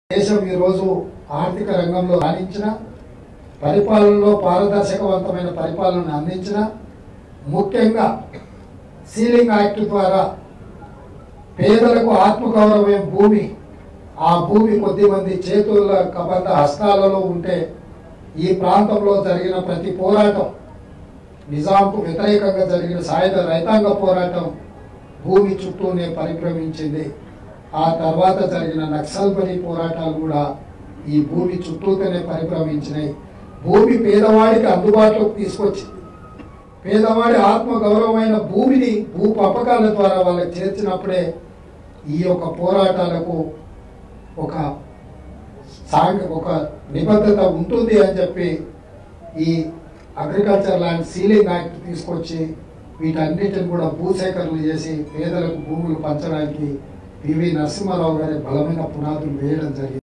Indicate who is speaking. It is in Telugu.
Speaker 1: దేశం ఈరోజు ఆర్థిక రంగంలో రాణించిన పరిపాలనలో పారదర్శకవంతమైన పరిపాలనను అందించిన ముఖ్యంగా సీలింగ్ యాక్ట్ ద్వారా పేదలకు ఆత్మగౌరవం భూమి ఆ భూమి కొద్దిమంది చేతుల కబంధ హస్తాలలో ఉంటే ఈ ప్రాంతంలో జరిగిన ప్రతి పోరాటం నిజాంకు వ్యతిరేకంగా జరిగిన సాయుధ రైతాంగ పోరాటం భూమి చుట్టూనే పరిభ్రమించింది ఆ తర్వాత జరిగిన నక్సల్బరీ పోరాటాలు కూడా ఈ భూమి చుట్టూతోనే పరిభ్రమించినాయి భూమి పేదవాడికి అందుబాటులోకి తీసుకొచ్చింది పేదవాడి ఆత్మ గౌరవమైన భూమిని భూ పంపకాల ద్వారా వాళ్ళకి చేర్చినప్పుడే ఈ యొక్క పోరాటాలకు ఒక సాంఘ ఒక నిబద్ధత ఉంటుంది అని చెప్పి ఈ అగ్రికల్చర్ ల్యాండ్ సీలింగ్ యాక్ట్ తీసుకొచ్చి వీటన్నిటిని కూడా భూసేకరణ చేసి పేదలకు భూములు పంచడానికి పివి నరసింహారావు గారి బలమైన పునాదులు వేయడం జరిగింది